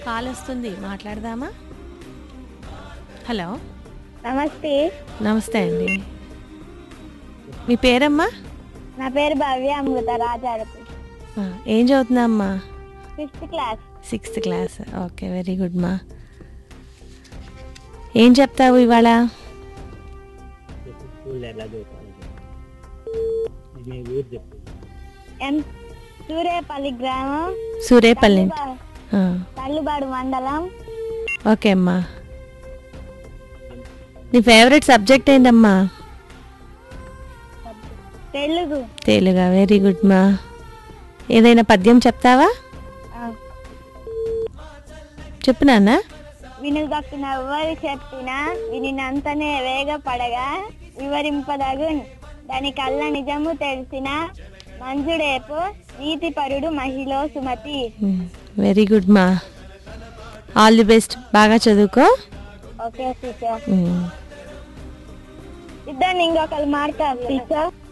Call వస్తుంది మాట్లాడదామా hello నమస్తే నమస్తే అండి మీ పేరమ్మా నా పేరు భవ్య అమృత రాజారపు ఆ, ఏం చదువుతుందమ్మా fifth class sixth class okay very good మా ఏం చెప్తావు ఇవాళ స్కూల్ ఎలా చదువుకోవాలి మీ ఊరు చెప్పు ఎం సూరేపల్లి గ్రామం సూరేపల్లి తల్లుబా- ఆ, తల్లుబాడు మండలం ఓకే అమ్మా నీ ఫేవరెట్ సబ్జెక్ట్ ఏంటమ్మా తెలుగు తెలుగా వెరీ గుడ్ మా ఏదైనా పద్యం చెప్తావా ఆ, చెప్పు నాన్న వినుగక్కున ఎవరు చెప్పినా వినినంతనే వేగపడగా వివరింపదగు దాని కళ్ళ నిజము తెలిసిన మంజుడేపు నీతిపరుడు మహిళ సుమతి వెరీ గుడ్ మా ఆల్ ది బెస్ట్ బాగా చదువుకో ఓకే టీచర్ మ్. ఇద్దరు ఇంకొకరు మాట్లాడు టీచర్